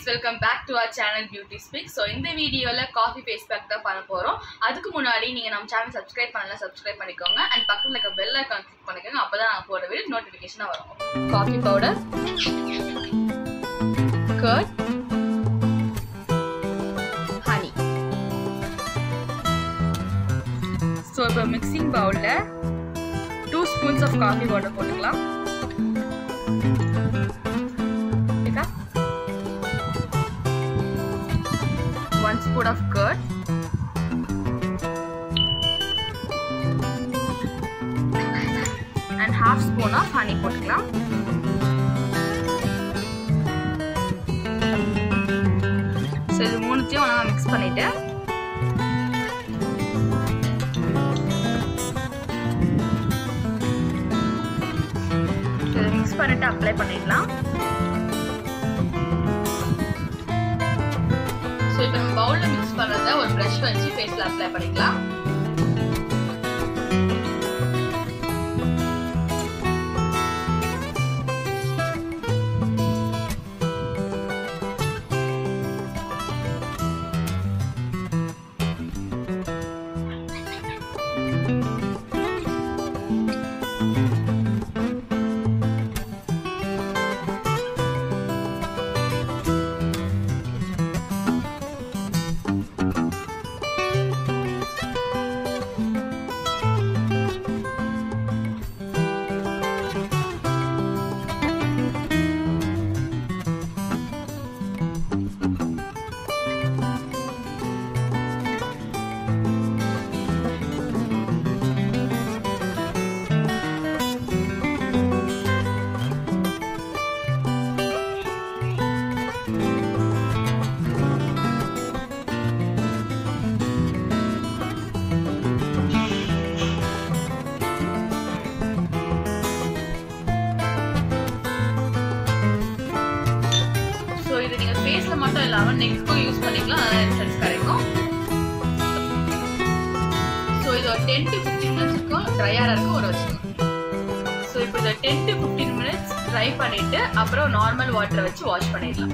welcome back to our channel beauty speak so இந்த வீடியோவில் coffee face pack தான் பண்ண போகிறோம் அதுக்கு முன்னாடி நீங்கள் நம்ம சேனல் சப்ஸ்கிரைப் பண்ணலாம் சப்ஸ்கிரைப் பண்ணிக்கோங்க அண்ட் பக்கத்தில் இருக்க பெல் ஐக்கான் கிளிக் பண்ணிக்கோங்க அப்போ தான் நாங்கள் போகிற வீடியோ நோட்டிஃபிகேஷனாக வரும் coffee powder curd honey so இப்போ மிக்சிங் பவுலில் two spoons of coffee powder போட்டுக்கலாம் ஓகேக்கா one spoon of curd and half spoon of honey போட்டுக்கலாம் ஸோ இது மூணுத்தையும் ஒன்றா மிக்ஸ் பண்ணிட்டு இதை மிக்ஸ் பண்ணிட்டு அப்ளை பண்ணிடலாம் ஸோ இப்போ நம்ம பவுலில் மிக்ஸ் பண்ணுறத ஒரு ப்ரஷ் வச்சு ஃபேஸில் அப்ளை பண்ணிக்கலாம் ஸோ இது நீங்கள் ஃபேஸில் மட்டும் இல்லாமல் நெக்ஸ்ட்க்கும் யூஸ் பண்ணிக்கலாம் நல்லா ரிசல்ட்ஸ் கிடைக்கும் ஸோ இது ஒரு டென் டு ஃபிஃப்டீன் மினிட்ஸ்க்கும் ட்ரையாக இருக்கும் ஒரு வச்சுக்கணும் ஸோ இப்போ இதை ten to fifteen minutes dry பண்ணிவிட்டு அப்புறம் நார்மல் வாட்டரை வச்சு வாஷ் பண்ணிடலாம்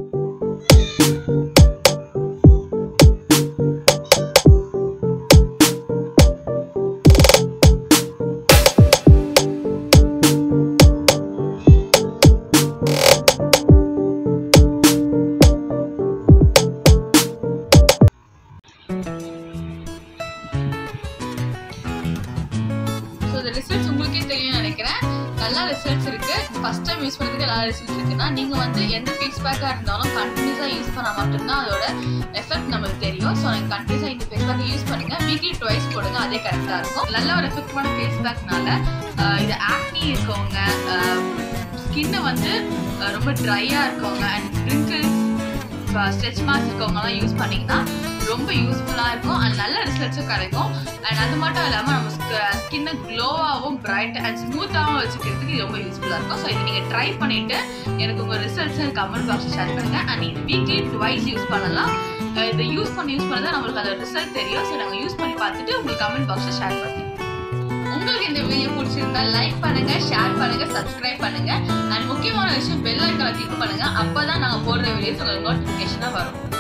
ஸோ இந்த ரிசல்ட்ஸ் உங்களுக்கே தெரியும்னு நினைக்கிறேன் நல்லா ரிசல்ட்ஸ் இருக்கு ஃபர்ஸ்ட் டைம் யூஸ் பண்ணுறதுக்கு நல்லா ரிசல்ட்ஸ் இருக்குன்னா நீங்க வந்து எந்த ஃபேஸ் பேக்காக இருந்தாலும் கண்டினியூஸாக யூஸ் பண்ணால் மட்டும்தான் அதோட எஃபெக்ட் நமக்கு தெரியும் ஸோ நீங்கள் கண்டினியூஸாக இந்த ஃபேஸ் பேக் யூஸ் பண்ணுங்க வீக்லி டுவைஸ் போடுங்க அதே கரெக்டாக இருக்கும் நல்ல ஒரு எஃபெக்டிவான ஃபேஸ் பேக்னால இது ஆக்னி இருக்கவங்க ஸ்கின்னை வந்து அஹ், ரொம்ப ட்ரையாக இருக்கவங்க அண்ட் பிரிங்கிள்ஸ் ஸ்ட்ரெச் மார்க்ஸ் இருக்கவங்கலாம் யூஸ் பண்ணிங்கன்னா ரொம்ப யூஸ்ஃபுல்லாக இருக்கும் அண்ட் நல்ல ரிசல்ட்ஸும் கிடைக்கும் அண்ட் அது மட்டும் இல்லாமல் நம்ம ஸ்கின்னை க்ளோவாகவும் பிரைட் அண்ட் ஸ்மூத்தாகவும் வச்சுக்கிறதுக்கு இது ரொம்ப யூஸ்ஃபுல்லாக இருக்கும் ஸோ இதை நீங்கள் ட்ரை பண்ணிவிட்டு எனக்கு உங்கள் ரிசல்ட்ஸ் கமெண்ட் பாக்ஸில் ஷேர் பண்ணுங்கள் அண்ட் இது வீக்லி டுவைஸ் யூஸ் பண்ணலாம் அஹ் இதை யூஸ் பண்ணி யூஸ் பண்ணதான் நம்மளுக்கு அதோட ரிசல்ட் தெரியும் ஸோ நாங்கள் யூஸ் பண்ணி பார்த்துட்டு உங்களுக்கு கமெண்ட் பாக்ஸில் ஷேர் பண்ணுங்க உங்களுக்கு இந்த வீடியோ பிடிச்சிருந்தா லைக் பண்ணுங்க ஷேர் பண்ணுங்க சப்ஸ்கிரைப் பண்ணுங்க அண்ட் முக்கியமான விஷயம் பெல் ஐக்கான கிளிக் பண்ணுங்க அப்பதான் நாங்க போடுற வீடியோஸ் உங்களுக்கு நோட்டிபிகேஷனா வரும்